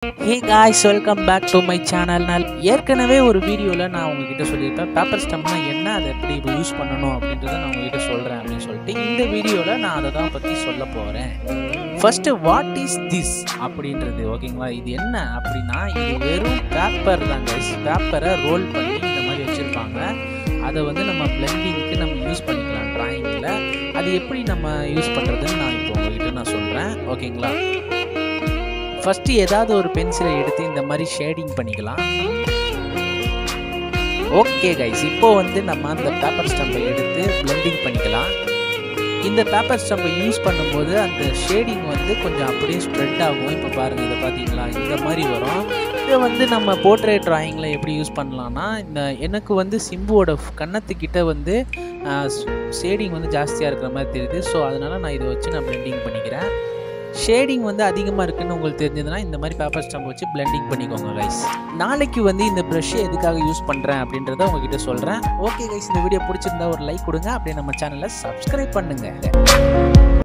hey guys welcome back to my channel நான் ஏற்கனவே ஒரு வீடியோவில் நான் உங்ககிட்ட சொல்லியிருப்பேன் பேப்பர் ஸ்டம்ப்னா என்ன அதை எப்படி இப்போ யூஸ் பண்ணணும் அப்படின்றத நான் உங்ககிட்ட சொல்கிறேன் அப்படின்னு சொல்லிட்டு இந்த வீடியோவில் நான் அதை தான் பற்றி சொல்ல போகிறேன் ஃபஸ்ட்டு வாட் இஸ் திஸ் அப்படின்றது ஓகேங்களா இது என்ன அப்படின்னா இது வெறும் பேப்பர் தான் கைஸ் பேப்பரை ரோல் பண்ணி இந்த மாதிரி வச்சுருப்பாங்க அதை வந்து நம்ம பிளெண்டிங்க்கு நம்ம யூஸ் பண்ணிக்கலாம் ட்ராயிங்கில் அது எப்படி நம்ம யூஸ் பண்ணுறதுன்னு நான் இப்போ உங்ககிட்ட நான் சொல்கிறேன் ஓகேங்களா ஃபஸ்ட்டு ஏதாவது ஒரு பென்சிலை எடுத்து இந்த மாதிரி ஷேடிங் பண்ணிக்கலாம் ஓகே கைஸ் இப்போ வந்து நம்ம அந்த பேப்பர் ஸ்டம்பை எடுத்து பிளெண்டிங் பண்ணிக்கலாம் இந்த பேப்பர் ஸ்டம்பை யூஸ் பண்ணும்போது அந்த ஷேடிங் வந்து கொஞ்சம் அப்படியே ஸ்ப்ரெட் ஆகும் இப்போ பாருங்கள் இதை பார்த்தீங்களா இந்த மாதிரி வரும் இதை வந்து நம்ம போர்ட்ரேட் ட்ராயிங்கில் எப்படி யூஸ் பண்ணலான்னா இந்த எனக்கு வந்து சிம்புவோட கன்னத்துக்கிட்ட வந்து ஷேடிங் வந்து ஜாஸ்தியாக இருக்கிற மாதிரி தெரியுது ஸோ அதனால் நான் இதை வச்சு நான் பிளெண்டிங் பண்ணிக்கிறேன் ஷேடிங் வந்து அதிகமாக இருக்குன்னு உங்களுக்கு தெரிஞ்சதுன்னா இந்த மாதிரி பேப்பர் ஸ்டம்ப் வச்சு பிளெண்டிங் பண்ணிக்கோங்க கைஸ் நாளைக்கு வந்து இந்த ப்ரஷ்ஷை எதுக்காக யூஸ் பண்ணுறேன் அப்படின்றத உங்ககிட்ட சொல்கிறேன் ஓகே கைஸ் இந்த வீடியோ பிடிச்சிருந்தா ஒரு லைக் கொடுங்க அப்படியே நம்ம சேனலை சப்ஸ்கிரைப் பண்ணுங்கள்